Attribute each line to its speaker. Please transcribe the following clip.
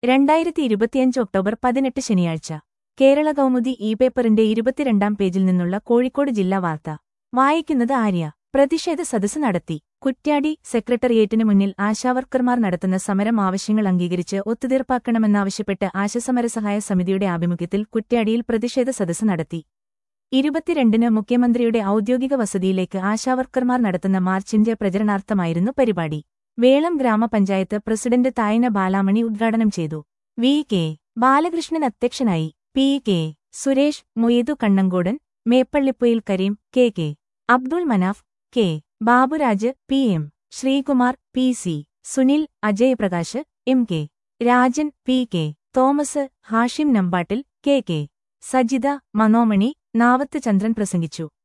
Speaker 1: രണ്ടായിരത്തി ഇരുപത്തിയഞ്ച് ഒക്ടോബർ പതിനെട്ട് ശനിയാഴ്ച കേരള കൗമുദി ഇ പേപ്പറിന്റെ ഇരുപത്തിരണ്ടാം പേജിൽ നിന്നുള്ള കോഴിക്കോട് ജില്ലാ വാർത്ത വായിക്കുന്നത് ആര്യ പ്രതിഷേധ സദസ്സ് നടത്തി കുറ്റ്യാടി സെക്രട്ടറിയേറ്റിനു മുന്നിൽ ആശാവർക്കർമാർ നടത്തുന്ന സമരം ആവശ്യങ്ങൾ അംഗീകരിച്ച് ഒത്തുതീർപ്പാക്കണമെന്നാവശ്യപ്പെട്ട് ആശസമരസഹായ സമിതിയുടെ ആഭിമുഖ്യത്തിൽ കുറ്റ്യാടിയിൽ പ്രതിഷേധ സദസ്സ് നടത്തി ഇരുപത്തിരണ്ടിന് മുഖ്യമന്ത്രിയുടെ ഔദ്യോഗിക വസതിയിലേക്ക് ആശാവർക്കർമാർ നടത്തുന്ന മാർച്ചിന്റെ പ്രചരണാർത്ഥമായിരുന്നു പരിപാടി വേളം ഗ്രാമപഞ്ചായത്ത് പ്രസിഡന്റ് തായന ബാലാമണി ഉദ്ഘാടനം ചെയ്തു വി കെ ബാലകൃഷ്ണൻ അധ്യക്ഷനായി P K Suresh Moidu Kannankodan Meppallipoyil Kareem K K Abdul Manaf K Baburaj P M Sreekumar P C Sunil Ajay Prakash M K Rajan P K Thomas Hashim Nambattil K K Sajitha Manomani Navath Chandran പ്രസംഗിച്ചു